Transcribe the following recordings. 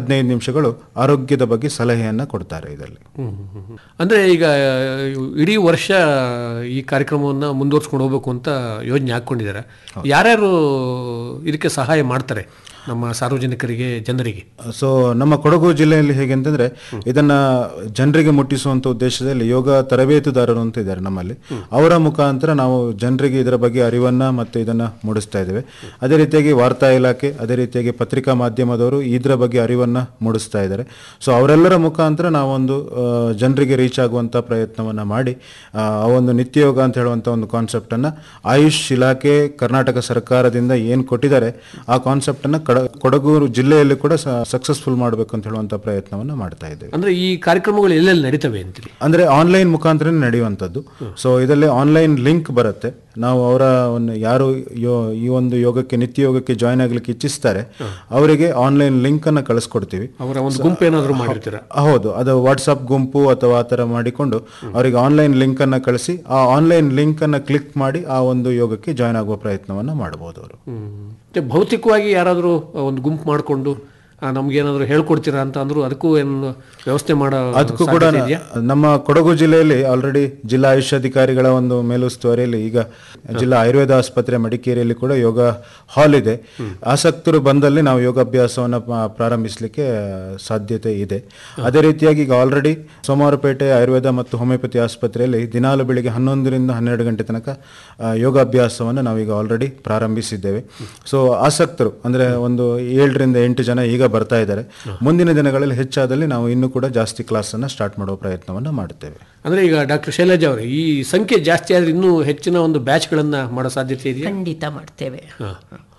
ಹದಿನೈದು ನಿಮಿಷಗಳು ಆರೋಗ್ಯದ ಬಗ್ಗೆ ಸಲಹೆಯನ್ನ ಕೊಡ್ತಾರೆ ಇದರಲ್ಲಿ ಹ್ಮ್, ಹ್ಮ್, ಹ್ಮ್, ಹ್ಮ್. ಅಂದ್ರೆ ಈಗ ಇಡೀ ವರ್ಷ ಈ ಕಾರ್ಯಕ್ರಮವನ್ನು ಮುಂದುವರ್ಸ್ಕೊಂಡು ಹೋಗ್ಬೇಕು ಅಂತ ಯೋಜನೆ ಹಾಕ್ಕೊಂಡಿದ್ದಾರೆ ಯಾರ್ಯಾರು ಇದಕ್ಕೆ ಸಹಾಯ ಮಾಡ್ತಾರೆ ನಮ್ಮ ಸಾರ್ವಜನಿಕರಿಗೆ ಜನರಿಗೆ ಸೊ ನಮ್ಮ ಕೊಡಗು ಜಿಲ್ಲೆಯಲ್ಲಿ ಹೇಗೆ ಅಂತಂದ್ರೆ ಇದನ್ನ ಜನರಿಗೆ ಮುಟ್ಟಿಸುವಂತ ಉದ್ದೇಶದಲ್ಲಿ ಯೋಗ ತರಬೇತುದಾರರು ಅಂತ ಇದ್ದಾರೆ ನಮ್ಮಲ್ಲಿ ಅವರ ಮುಖಾಂತರ ನಾವು ಜನರಿಗೆ ಇದರ ಬಗ್ಗೆ ಅರಿವನ್ನ ಮತ್ತೆ ಇದನ್ನ ಮೂಡಿಸ್ತಾ ಇದ್ದೇವೆ ಅದೇ ರೀತಿಯಾಗಿ ವಾರ್ತಾ ಇಲಾಖೆ ಅದೇ ರೀತಿಯಾಗಿ ಪತ್ರಿಕಾ ಮಾಧ್ಯಮದವರು ಇದರ ಬಗ್ಗೆ ಅರಿವನ್ನ ಮೂಡಿಸ್ತಾ ಇದ್ದಾರೆ ಸೊ ಅವರೆಲ್ಲರ ಮುಖಾಂತರ ನಾವೊಂದು ಜನರಿಗೆ ರೀಚ್ ಆಗುವಂತ ಪ್ರಯತ್ನವನ್ನ ಮಾಡಿ ಆ ಆ ಒಂದು ನಿತ್ಯ ಯೋಗ ಅಂತ ಹೇಳುವಂತ ಒಂದು ಕಾನ್ಸೆಪ್ಟ್ ಅನ್ನ ಆಯುಷ್ ಇಲಾಖೆ ಕರ್ನಾಟಕ ಸರ್ಕಾರದಿಂದ ಏನ್ ಕೊಟ್ಟಿದ್ದಾರೆ ಆ ಕಾನ್ಸೆಪ್ಟ್ ಅನ್ನ ಕಡ ಕೊಡಗು ಜಿಲ್ಲೆಯಲ್ಲಿ ಕೂಡ ಸಕ್ಸಸ್ಫುಲ್ ಮಾಡಬೇಕು ಅಂತ ಹೇಳುವಂತ ಪ್ರಯತ್ನವನ್ನ ಮಾಡ್ತಾ ಇದ್ದೇವೆ ಅಂದ್ರೆ ಈ ಕಾರ್ಯಕ್ರಮಗಳು ಎಲ್ಲೆಲ್ಲಿ ನಡೀತವೆ ಅಂತೀರಿ ಅಂದ್ರೆ ಆನ್ಲೈನ್ ಮುಖಾಂತರ ನಡೆಯುವಂಥದ್ದು ಸೊ ಇದರಲ್ಲಿ ಆನ್ಲೈನ್ ಲಿಂಕ್ ಬರುತ್ತೆ ನಾವು ಅವರ ಒಂದು ಯಾರು ಯೋ- ಈ ಒಂದು ಯೋಗಕ್ಕೆ ನಿತ್ಯ ಯೋಗಕ್ಕೆ ಜಾಯ್ನ್ ಆಗ್ಲಿಕ್ಕೆ ಇಚ್ಛಿಸ್ತಾರೆ ಅವರಿಗೆ ಆನ್ಲೈನ್ ಲಿಂಕ್ ಅನ್ನ ಕಳಿಸ್ಕೊಡ್ತೀವಿ ಅವರ ಒಂದು ಗುಂಪು ಏನಾದರೂ ಮಾಡಿರ್ತೀರಾ ಹೌದು ಅದು ವಾಟ್ಸಪ್ ಗುಂಪು ಅಥವಾ ಆ ಥರ ಮಾಡಿಕೊಂಡು ಅವರಿಗೆ ಆನ್ಲೈನ್ ಲಿಂಕ್ ಅನ್ನ ಕಳಿಸಿ ಆ ಆನ್ಲೈನ್ ಲಿಂಕ್ ಅನ್ನ ಕ್ಲಿಕ್ ಮಾಡಿ ಆ ಒಂದು ಯೋಗಕ್ಕೆ ಜಾಯ್ನ್ ಆಗುವ ಪ್ರಯತ್ನವನ್ನ ಮಾಡಬಹುದು ಅವರು ಹ್ಮ್. ಮತ್ತೆ ಭೌತಿಕವಾಗಿ ಯಾರಾದರೂ ಒಂದು ಗುಂಪು ಮಾಡಿಕೊಂಡು ನಮ್ಗೇನಾದರೂ ಹೇಳ್ಕೊಡ್ತೀರಾ ಅಂತ ಅಂದ್ರು ಅದಕ್ಕೂ ಏನು ವ್ಯವಸ್ಥೆ ಮಾಡೋ ಅದಕ್ಕೂ ಕೂಡ ಸಾಧ್ಯತೆ ಇದೆಯಾ? ನಮ್ಮ ಕೊಡಗು ಜಿಲ್ಲೆಯಲ್ಲಿ ಆಲ್ರೆಡಿ ಜಿಲ್ಲಾ ಆಯುಷ್ ಅಧಿಕಾರಿಗಳ ಒಂದು ಮೇಲುಸ್ತುವಾರಿಯಲ್ಲಿ ಈಗ ಜಿಲ್ಲಾ ಆಯುರ್ವೇದ ಆಸ್ಪತ್ರೆ ಮಡಿಕೇರಿಯಲ್ಲಿ ಕೂಡ ಯೋಗ ಹಾಲ್ ಇದೆ ಆಸಕ್ತರು ಬಂದಲ್ಲಿ ನಾವು ಯೋಗಾಭ್ಯಾಸವನ್ನು ಪ- ಪ್ರಾರಂಭಿಸಲಿಕ್ಕೆ ಸಾಧ್ಯತೆ ಇದೆ ಅದೇ ರೀತಿಯಾಗಿ ಈಗ ಆಲ್ರೆಡಿ ಸೋಮವಾರಪೇಟೆ ಆಯುರ್ವೇದ ಮತ್ತು ಹೋಮಿಯೋಪತಿ ಆಸ್ಪತ್ರೆಯಲ್ಲಿ ದಿನಾಲು ಬೆಳಿಗ್ಗೆ ಹನ್ನೊಂದರಿಂದ ಹನ್ನೆರಡು ಗಂಟೆ ತನಕ ಆ, ಯೋಗಾಭ್ಯಾಸವನ್ನು ನಾವೀಗ ಆಲ್ರೆಡಿ ಪ್ರಾರಂಭಿಸಿದ್ದೇವೆ ಸೊ ಆಸಕ್ತರು ಅಂದ್ರೆ ಒಂದು ಏಳರಿಂದ ಎಂಟು ಜನ ಈಗ ಬರ್ತಾ ಇದ್ದಾರೆ ಮುಂದಿನ ದಿನಗಳಲ್ಲಿ ಹೆಚ್ಚಾದಲ್ಲಿ ನಾವು ಇನ್ನೂ ಕೂಡ ಜಾಸ್ತಿ ಕ್ಲಾಸ್ ಅನ್ನ ಸ್ಟಾರ್ಟ್ ಮಾಡುವ ಪ್ರಯತ್ನವನ್ನ ಮಾಡುತ್ತೇವೆ ಅಂದ್ರೆ ಈಗ ಡಾಕ್ಟರ್ ಶೈಲಜಾ ಅವರೇ ಈ ಸಂಖ್ಯೆ ಜಾಸ್ತಿ ಆದ್ರೆ ಇನ್ನೂ ಹೆಚ್ಚಿನ ಒಂದು ಬ್ಯಾಚ್ಗಳನ್ನ ಮಾಡೋ ಸಾಧ್ಯತೆ ಇದೆಯಾ ಖಂಡಿತ ಮಾಡ್ತೇವೆ ಹಾ.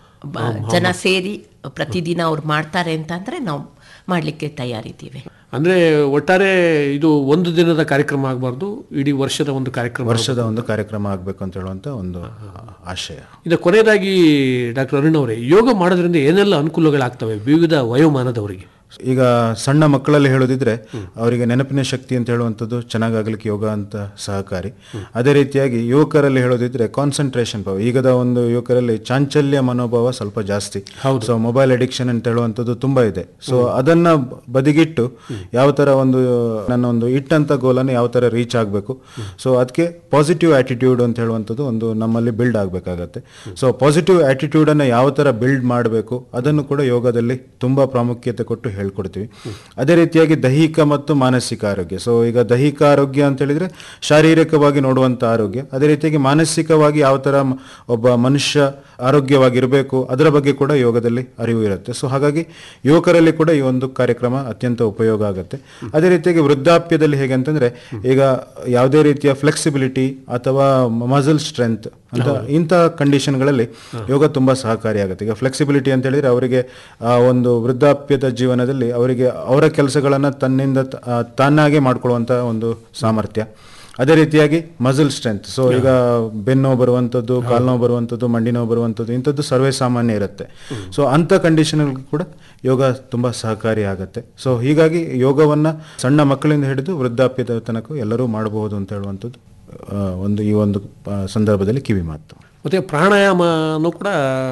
ಬ- ಜನ ಸೇರಿ ಪ್ರತಿದಿನ ಅವ್ರು ಮಾಡ್ತಾರೆ ಅಂತಂದ್ರೆ ನಾವು ಮಾಡಲಿಕ್ಕೆ ತಯಾರಿದ್ದೀವಿ ಅಂದ್ರೆ ಒಟ್ಟಾರೆ ಇದು ಒಂದು ದಿನದ ಕಾರ್ಯಕ್ರಮ ಆಗಬಾರ್ದು ಇಡೀ ವರ್ಷದ ಒಂದು ಕಾರ್ಯಕ್ರಮ ವರ್ಷದ ಒಂದು ಕಾರ್ಯಕ್ರಮ ಆಗಬೇಕು ಅಂತ ಹೇಳುವಂತ ಒಂದು ಆಶಯ ಇದು ಕೊನೆಯದಾಗಿ ಡಾಕ್ಟರ್ ಅರುಣ್ ಅವರೇ ಯೋಗ ಮಾಡೋದ್ರಿಂದ ಏನೆಲ್ಲ ಅನುಕೂಲಗಳಾಗ್ತವೆ ವಿವಿಧ ವಯೋಮಾನದವರಿಗೆ ಈಗ ಸಣ್ಣ ಮಕ್ಕಳಲ್ಲಿ ಹೇಳೋದಿದ್ರೆ ಅವರಿಗೆ ನೆನಪಿನ ಶಕ್ತಿ ಅಂತ ಹೇಳುವಂಥದ್ದು ಚೆನ್ನಾಗಾಗಲಿಕ್ಕೆ ಯೋಗ ಅಂತ ಸಹಕಾರಿ ಅದೇ ರೀತಿಯಾಗಿ ಯುವಕರಲ್ಲಿ ಹೇಳೋದಿದ್ರೆ ಕಾನ್ಸಂಟ್ರೇಷನ್ ಪವರ್ ಈಗದ ಒಂದು ಯುವಕರಲ್ಲಿ ಚಾಂಚಲ್ಯ ಮನೋಭಾವ ಸ್ವಲ್ಪ ಜಾಸ್ತಿ ಸೊ ಮೊಬೈಲ್ ಅಡಿಕ್ಷನ್ ಅಂತ ಹೇಳುವಂಥದ್ದು ತುಂಬಾ ಇದೆ ಸೊ ಅದನ್ನ ಬದಿಗಿಟ್ಟು ಯಾವ ತರ ಒಂದು ನನ್ನ ಒಂದು ಇಟ್ಟಂತ ಗೋಲನ್ನು ಯಾವ ತರ ರೀಚ್ ಆಗಬೇಕು ಸೊ ಅದಕ್ಕೆ ಪಾಸಿಟಿವ್ ಆಟಿಟ್ಯೂಡ್ ಅಂತ ಹೇಳುವಂಥದ್ದು ಒಂದು ನಮ್ಮಲ್ಲಿ ಬಿಲ್ಡ್ ಆಗಬೇಕಾಗತ್ತೆ ಸೊ ಪಾಸಿಟಿವ್ ಆಟಿಟ್ಯೂಡ್ ಅನ್ನ ಯಾವ ತರ ಬಿಲ್ಡ್ ಮಾಡಬೇಕು ಅದನ್ನು ಕೂಡ ಯೋಗದಲ್ಲಿ ತುಂಬಾ ಪ್ರಾಮುಖ್ಯತೆ ಕೊಟ್ಟು ಹೇಳ್ಕೊಡ್ತೀವಿ ಅದೇ ರೀತಿಯಾಗಿ ದೈಹಿಕ ಮತ್ತು ಮಾನಸಿಕ ಆರೋಗ್ಯ ಸೊ ಈಗ ದೈಹಿಕ ಆರೋಗ್ಯ ಅಂತ ಹೇಳಿದ್ರೆ ಶಾರೀರಿಕವಾಗಿ ನೋಡುವಂತ ಆರೋಗ್ಯ ಅದೇ ರೀತಿಯಾಗಿ ಮಾನಸಿಕವಾಗಿ ಯಾವ ತರ ಮ- ಒಬ್ಬ ಮನುಷ್ಯ ಆರೋಗ್ಯವಾಗಿರಬೇಕು ಅದರ ಬಗ್ಗೆ ಕೂಡ ಯೋಗದಲ್ಲಿ ಅರಿವು ಇರುತ್ತೆ ಸೊ ಹಾಗಾಗಿ ಯುವಕರಲ್ಲಿ ಕೂಡ ಈ ಒಂದು ಕಾರ್ಯಕ್ರಮ ಅತ್ಯಂತ ಉಪಯೋಗ ಆಗುತ್ತೆ ಅದೇ ರೀತಿಯಾಗಿ ವೃದ್ಧಾಪ್ಯದಲ್ಲಿ ಹೇಗೆ ಅಂತಂದ್ರೆ ಈಗ ಯಾವುದೇ ರೀತಿಯ ಫ್ಲೆಕ್ಸಿಬಿಲಿಟಿ ಅಥವಾ ಮಸಲ್ ಸ್ಟ್ರೆಂತ್ ಅಂತ ಇಂಥ ಕಂಡೀಷನ್ಗಳಲ್ಲಿ ಯೋಗ ತುಂಬಾ ಸಹಕಾರಿಯಾಗುತ್ತೆ ಈಗ ಫ್ಲೆಕ್ಸಿಬಿಲಿಟಿ ಅಂತ ಹೇಳಿದ್ರೆ ಅವರಿಗೆ ಆ ಒಂದು ವೃದ್ಧಾಪ್ಯದ ಜೀವನದಲ್ಲಿ ಅವರಿಗೆ ಅವರ ಕೆಲಸಗಳನ್ನ ತನ್ನಿಂದ ತ- ಆ, ತಾನಾಗೆ ಮಾಡ್ಕೊಳ್ಳುವಂತ ಒಂದು ಸಾಮರ್ಥ್ಯ ಅದೇ ರೀತಿಯಾಗಿ ಮಸಲ್ ಸ್ಟ್ರೆಂತ್ ಸೊ ಈಗ ಬೆನ್ನೋ ಬರುವಂಥದ್ದು ಕಾಲ್ನೋವು ಬರುವಂಥದ್ದು ಮಂಡಿ ನೋವು ಬರುವಂಥದ್ದು ಇಂಥದ್ದು ಸರ್ವೇ ಸಾಮಾನ್ಯ ಇರುತ್ತೆ ಸೊ ಅಂಥ ಕಂಡೀಷನ್ ಕೂಡ ಯೋಗ ತುಂಬಾ ಸಹಕಾರಿ ಆಗುತ್ತೆ ಸೊ ಹೀಗಾಗಿ ಯೋಗವನ್ನ ಸಣ್ಣ ಮಕ್ಕಳಿಂದ ಹಿಡಿದು ವೃದ್ಧಾಪ್ಯದ ತನಕ ಎಲ್ಲರೂ ಮಾಡಬಹುದು ಅಂತ ಹೇಳುವಂಥದ್ದು ಆ, ಒಂದು ಈ ಒಂದು ಆ, ಸಂದರ್ಭದಲ್ಲಿ ಕಿವಿ ಮಾತು ಮತ್ತೆ ಪ್ರಾಣಾಯಾಮನು ಕೂಡ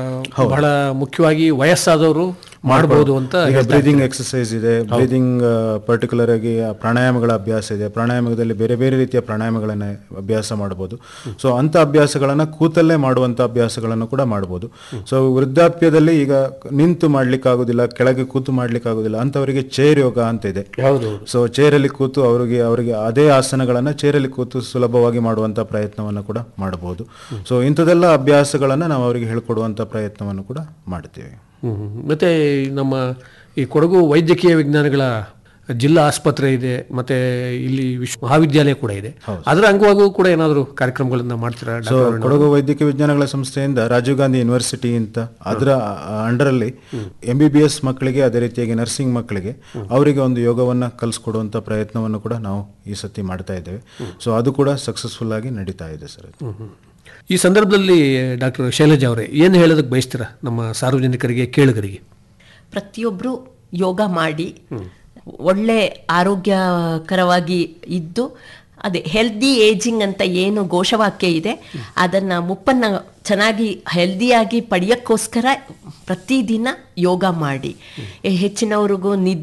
ಬಹಳ ಮುಖ್ಯವಾಗಿ ವಯಸ್ಸಾದವರು ಮಾಡಬಹುದು ಅಂತ ಈಗ ಹೇಳ್ತಾ ಬ್ರೀದಿಂಗ್ ಎಕ್ಸಸೈಸ್ ಇದೆ ಬ್ರೀದಿಂಗ್ ಪರ್ಟಿಕ್ಯುಲರ್ ಆಗಿ ಆ ಪ್ರಾಣಾಯಾಮಗಳ ಅಭ್ಯಾಸ ಇದೆ ಪ್ರಾಣಾಯಾಮದಲ್ಲಿ ಬೇರೆ ಬೇರೆ ರೀತಿಯ ಪ್ರಾಣಾಯಾಮಗಳನ್ನ ಅಭ್ಯಾಸ ಮಾಡಬಹುದು ಸೊ ಅಂತ ಅಭ್ಯಾಸಗಳನ್ನ ಕೂತಲ್ಲೇ ಮಾಡುವಂತ ಅಭ್ಯಾಸಗಳನ್ನು ಕೂಡ ಮಾಡಬಹುದು ಸೊ ವೃದ್ಧಾಪ್ಯದಲ್ಲಿ ಈಗ ನಿಂತು ಮಾಡ್ಲಿಕ್ಕೆ ಆಗುದಿಲ್ಲ ಕೆಳಗೆ ಕೂತು ಮಾಡ್ಲಿಕ್ಕೆ ಆಗುದಿಲ್ಲ ಅಂತವರಿಗೆ ಚೇರ್ ಯೋಗ ಅಂತ ಇದೆ ಹೌದು ಸೊ ಚೇರಲ್ಲಿ ಕೂತು ಅವರಿಗೆ ಅವರಿಗೆ ಅದೇ ಆಸನಗಳನ್ನ ಚೇರಲ್ಲಿ ಕೂತು ಸುಲಭವಾಗಿ ಮಾಡುವಂತ ಪ್ರಯತ್ನವನ್ನು ಕೂಡ ಮಾಡಬಹುದು ಸೊ ಇಂಥದೆಲ್ಲ ಅಭ್ಯಾಸಗಳನ್ನ ನಾವು ಅವರಿಗೆ ಹೇಳ್ಕೊಡುವಂತ ಪ್ರಯತ್ನವನ್ನು ಕೂಡ ಮಾಡ್ತೀವಿ ಹ್ಮ್. ಮತ್ತೆ ನಮ್ಮ ಈ ಕೊಡಗು ವೈದ್ಯಕೀಯ ವಿಜ್ಞಾನಗಳ ಜಿಲ್ಲಾ ಆಸ್ಪತ್ರೆ ಇದೆ ಮತ್ತೆ ಇಲ್ಲಿ ವಿಶ್ವ ಮಹಾವಿದ್ಯಾಲಯ ಕೂಡ ಇದೆ ಅದರ ಅಂಗವಾಗೂ ಕೂಡ ಏನಾದರೂ ಕಾರ್ಯಕ್ರಮಗಳನ್ನ ಮಾಡ್ತೀರಾ ಸೊ ಡಾಕ್ಟರ್ ಅರುಣ್? ಕೊಡಗು ವೈದ್ಯಕೀಯ ವಿಜ್ಞಾನಗಳ ಸಂಸ್ಥೆಯಿಂದ ರಾಜೀವ್ ಗಾಂಧಿ ಯೂನಿವರ್ಸಿಟಿ ಅಂತ ಅದರ ಅಂಡರ್ ಅಲ್ಲಿ ಎಂ ಬಿ ಬಿ ಎಸ್ ಮಕ್ಕಳಿಗೆ ಅದೇ ರೀತಿಯಾಗಿ ನರ್ಸಿಂಗ್ ಮಕ್ಕಳಿಗೆ ಅವರಿಗೆ ಒಂದು ಯೋಗವನ್ನ ಕಲಿಸ್ಕೊಡುವಂತ ಪ್ರಯತ್ನವನ್ನು ಕೂಡ ನಾವು ಈ ಸತಿ ಮಾಡ್ತಾ ಇದ್ದೇವೆ ಸೊ ಅದು ಕೂಡ ಸಕ್ಸಸ್ಫುಲ್ ಆಗಿ ನಡೀತಾ ಇದೆ ಸರ್ ಅದು. ಈ ಸಂದರ್ಭದಲ್ಲಿ ಡಾಕ್ಟರ್ ಶೈಲಜಾ ಅವರೇ ಏನು ಹೇಳೋದಕ್ಕೆ ಬಯಸ್ತೀರಾ ನಮ್ಮ ಸಾರ್ವಜನಿಕರಿಗೆ ಕೇಳುಗರಿಗೆ ಪ್ರತಿಯೊಬ್ಬರು ಯೋಗ ಮಾಡಿ ಒಳ್ಳೆ ಆರೋಗ್ಯಕರವಾಗಿ ಇದ್ದು ಅದೇ ಹೆಲ್ದಿ ಏಜಿಂಗ್ ಅಂತ ಏನು ಘೋಷವಾಕ್ಯ ಇದೆ ಅದನ್ನ ಮುಪ್ಪನ್ನ ಚೆನ್ನಾಗಿ ಹೆಲ್ದಿಯಾಗಿ ಪಡೆಯೋಕ್ಕೋಸ್ಕರ ಪ್ರತಿದಿನ ಯೋಗ ಮಾಡಿ ಹೆಚ್ಚಿನವ್ರಿಗೂ ನಿದ್ದೆ